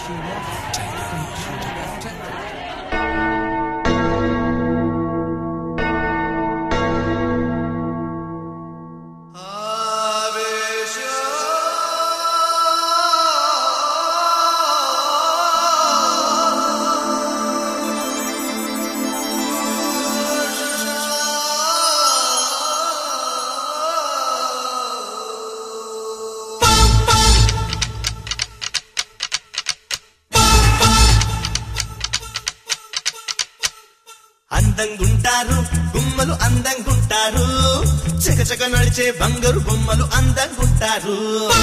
అందంగుంటారు గుమ్మలు అందంగుంటారు చకచక నడిచే బంగారు బొమ్మలు అందంగుంటారు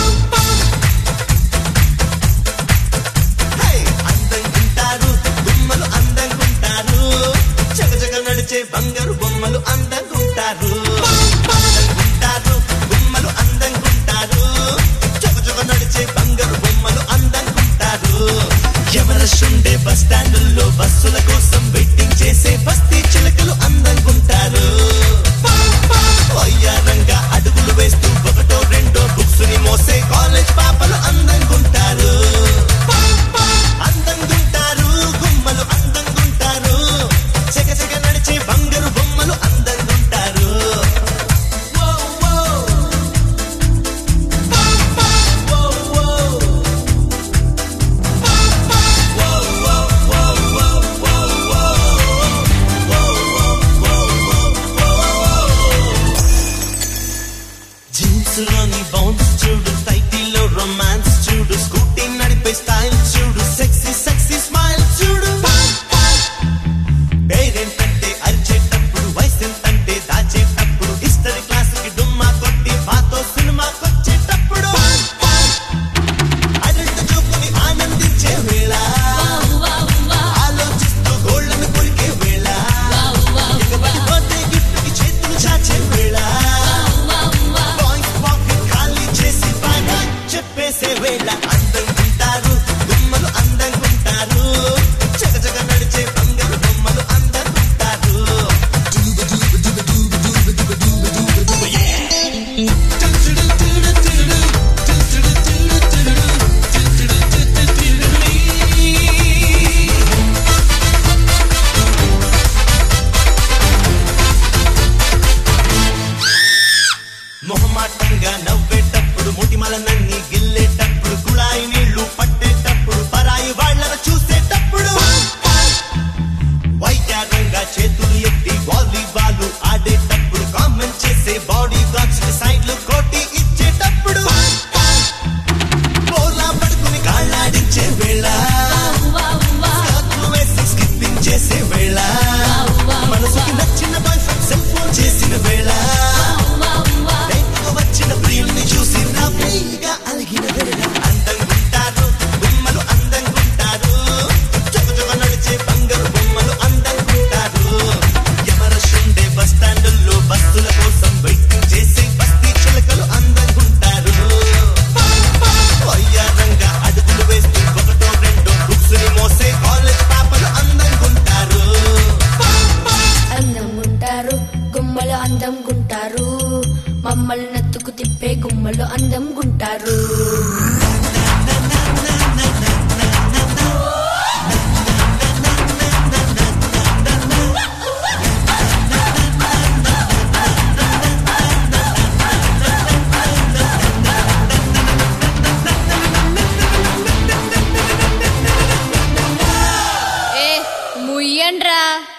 హే! అందంగుంటారు గుమ్మలు అందంగుంటారు చకచక నడిచే బంగారు బొమ్మలు అందంగుంటారు అందంగుంటారు గుమ్మలు అందంగుంటారు చకచక నడిచే బంగారు బొమ్మలు అందంగుంటారు ఎవరషుండే బస్ స్టాండుల్లో బస్సుల కోసం వెయిటింగ్ చేసే బస్తీ చిలకలు అందంగుంటారు వయ్యారంగా అడుగులు వేస్తూ ఒకటో రెండో బుక్స్ ని మోసే కాలేజ్ పాపలు అందంగుంటారు అందంగుంటారు గుమ్మలు అందంగుంటారు చెగ చెగ నడిచే బంగారు బొమ్మలు అందంగుంటారు ఓ, ఓ. ఓ, ఓ. జీన్స్ లోని బౌన్స్ చూడు టైటీలో రొమాన్స్ చూడు స్కూటీ నడిపే స్టైల్ చూడు సెక్సీ సెక్సీ స్మైల్ చూడు పేరెంటంటే అరిచేటప్పుడు వయసెంతంటే దాచేటప్పుడు హిస్టరీ క్లాస్ కి డుమ్మా కొట్టి పాతో సినిమాకొచ్చేటప్పుడు అడల్ట్ చూపుని ఆనందించే వేళ ఆలోచిస్తూ గోళ్ళను కొరికే వేళ ఎగబడి పోతే గిఫ్ట్కి చేతులు చాచే వేళ బాయ్స్ పాకెట్ ఖాళీ చేసి బాగా చెప్పేసే వేళ అందంగుంటారు గుమ్మలు అందంగుంటారు జగ జగ నడిచే బంగారు బొమ్మలు అందంగుంటారు మొహమాటంగా నవ్వేటప్పుడు ముటిమలనన్ని గిల్లేటప్పుడు కుళాయి నీళ్లు పట్టేటప్పుడు పరాయి వాళ్ళను చూసేటప్పుడు వైద్యారంగా చేతులు ఎత్తి వాలీబాల్ ఆడేటప్పుడు కామెంట్ చేసే బాడీ గార్డ్స్ సైడ్లు కోటి ఇచ్చేటప్పుడు బోలా పడుకుని కాళ్ళాడించే వేళ స్కర్ట్లు వేసి స్కిప్పింగ్ చేసే వేళ మనసుకి నచ్చిన బాయ్ ఫ్రెండ్ సెల్ ఫోన్ చేసిన వేళ బయటకు వచ్చిన ప్రియుల్ని చూసి నవ్వుగా అలిగిన వేళ అందంగుంటారు బొమ్మలు అందంగుంటారు చక చక నడిచే బంగారు బొమ్మలు అందంగుంటారు ఎవరషుండే బస్ స్టాండుల్లో బస్సుల కోసం వెయిటింగ్ చేసే బస్తీ చిలకలు అందంగుంటారు వయ్యారంగా అడుగులు వేస్తూ ఒకటో రెండో బుక్స్ ని మోసే కాలేజ్ పాపలు అందంగుంటారు అందంగుంటారు గుమ్మలు అందంగుంటారు మమ్మల్ని నత్తుకు తిప్పే గుమ్మలు అందంగుంటారు ఏ ముయ్యండ్రా